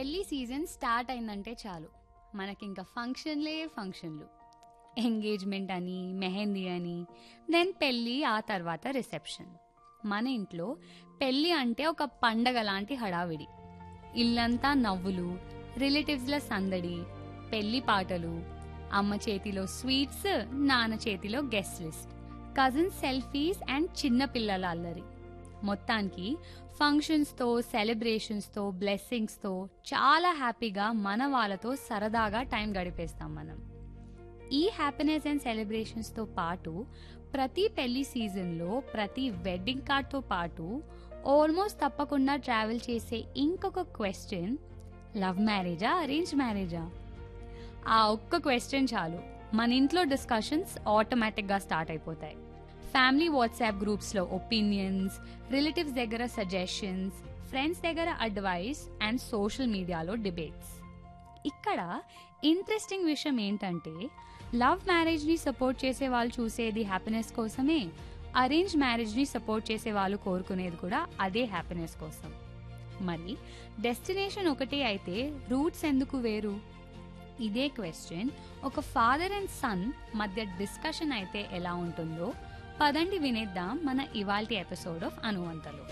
పెళ్లి season start అయిందంటే చాలు మనకింక ఫంక్షన్లే ఫంక్షన్లు ఎంగేజ్మెంట్ అని మెహందీ అని దెన్ పెళ్ళి ఆ తర్వాత రిసెప్షన్ మన ఇంట్లో పెళ్ళి అంటే ఒక పండగ లాంటి హడావిడి ఇల్లంతా నవ్వులు రిలేటివ్స్ల సందడి పెళ్లి పాటలు అమ్మ చేతిలో స్వీట్స్ నాన్న చేతిలో guest list cousins selfies and చిన్న పిల్లల అల్లరి మొత్తానికి ఫంక్షన్స్తో సెలబ్రేషన్స్తో బ్లెస్సింగ్స్తో చాలా హ్యాపీగా మన వాళ్ళతో సరదాగా టైం గడిపేస్తాం మనం ఈ హ్యాపీనెస్ అండ్ సెలబ్రేషన్స్తో పాటు ప్రతి పెళ్లి సీజన్లో ప్రతి వెడ్డింగ్ కార్డ్తో పాటు ఆల్మోస్ట్ తప్పకుండా ట్రావెల్ చేసే ఇంకొక క్వశ్చన్ లవ్ మ్యారేజా అరేంజ్ మ్యారేజా ఆ ఒక్క క్వశ్చన్ చాలు మన ఇంట్లో డిస్కషన్స్ ఆటోమేటిక్గా స్టార్ట్ అయిపోతాయి ఫ్యామిలీ వాట్సాప్ గ్రూప్స్లో ఒపీనియన్స్ రిలేటివ్స్ దగ్గర సజెషన్స్ ఫ్రెండ్స్ దగ్గర అడ్వైస్ అండ్ సోషల్ మీడియాలో డిబేట్స్ ఇక్కడ ఇంట్రెస్టింగ్ విషయం ఏంటంటే లవ్ మ్యారేజ్ని సపోర్ట్ చేసే వాళ్ళు చూసేది హ్యాపీనెస్ కోసమే అరేంజ్ మ్యారేజ్ని సపోర్ట్ చేసే వాళ్ళు కోరుకునేది కూడా అదే హ్యాపీనెస్ కోసం మరి డెస్టినేషన్ ఒకటే అయితే రూట్స్ ఎందుకు వేరు ఇదే క్వశ్చన్ ఒక ఫాదర్ అండ్ సన్ మధ్య డిస్కషన్ అయితే ఎలా ఉంటుందో పదండి వినేద్దాం మన ఇవాల్టి ఎపిసోడ్ ఆఫ్ అనువంతలు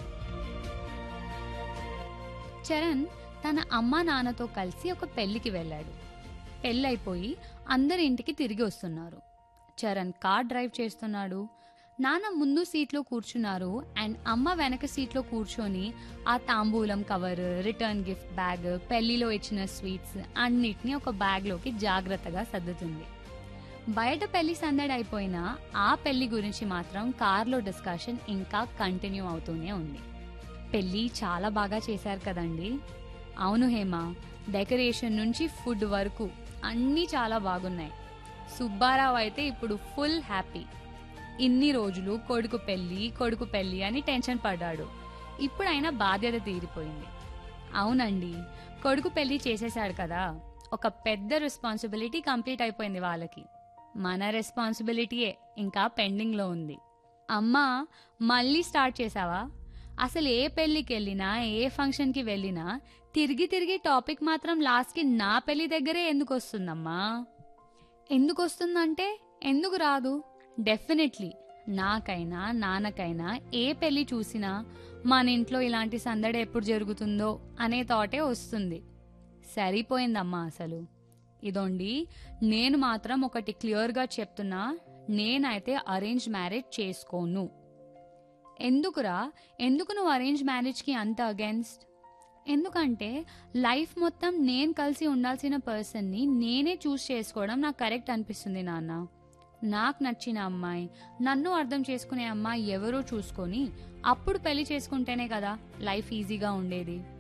చరణ్ తన అమ్మ నాన్నతో కలిసి ఒక పెళ్లికి వెళ్ళాడు పెళ్ళైపోయి అందరి ఇంటికి తిరిగి వస్తున్నారు చరణ్ కార్ డ్రైవ్ చేస్తున్నాడు నాన్న ముందు సీట్లో కూర్చున్నారు అండ్ అమ్మ వెనక సీట్లో కూర్చొని ఆ తాంబూలం కవర్ రిటర్న్ గిఫ్ట్ బ్యాగ్ పెళ్లిలో ఇచ్చిన స్వీట్స్ అన్నిటినీ ఒక బ్యాగ్లోకి జాగ్రత్తగా సర్దుతుంది బయట పెళ్లి సందడి అయిపోయినా ఆ పెళ్లి గురించి మాత్రం కార్లో డిస్కషన్ ఇంకా కంటిన్యూ అవుతూనే ఉంది పెళ్లి చాలా బాగా చేశారు కదండి అవును హేమ డెకరేషన్ నుంచి ఫుడ్ వరకు అన్నీ చాలా బాగున్నాయి సుబ్బారావు అయితే ఇప్పుడు ఫుల్ హ్యాపీ ఇన్ని రోజులు కొడుకు పెళ్ళి కొడుకు పెళ్ళి అని టెన్షన్ పడ్డాడు ఇప్పుడైనా బాధ్యత తీరిపోయింది అవునండి కొడుకు పెళ్లి చేసేశాడు కదా ఒక పెద్ద రెస్పాన్సిబిలిటీ కంప్లీట్ అయిపోయింది వాళ్ళకి మన రెస్పాన్సిబిలిటీయే ఇంకా పెండింగ్లో ఉంది అమ్మా మళ్ళీ స్టార్ట్ చేసావా అసలు ఏ పెళ్ళికి వెళ్ళినా ఏ ఫంక్షన్కి వెళ్ళినా తిరిగి తిరిగి టాపిక్ మాత్రం లాస్ట్కి నా పెళ్లి దగ్గరే ఎందుకు వస్తుందమ్మా ఎందుకు వస్తుందంటే ఎందుకు రాదు డెఫినెట్లీ నాకైనా నాన్నకైనా ఏ పెళ్లి చూసినా మన ఇంట్లో ఇలాంటి సందడి ఎప్పుడు జరుగుతుందో అనే థాటే వస్తుంది సరిపోయిందమ్మా అసలు ఇదోండి నేను మాత్రం ఒకటి క్లియర్గా చెప్తున్నా నేనైతే అరేంజ్ మ్యారేజ్ చేసుకోను ఎందుకురా ఎందుకు నువ్వు అరేంజ్ మ్యారేజ్కి అంత అగెన్స్ట్ ఎందుకంటే లైఫ్ మొత్తం నేను కలిసి ఉండాల్సిన పర్సన్ని నేనే చూస్ చేసుకోవడం నాకు కరెక్ట్ అనిపిస్తుంది నాన్న నాకు నచ్చిన అమ్మాయి నన్ను అర్థం చేసుకునే అమ్మాయి ఎవరో చూసుకొని అప్పుడు పెళ్లి చేసుకుంటేనే కదా లైఫ్ ఈజీగా ఉండేది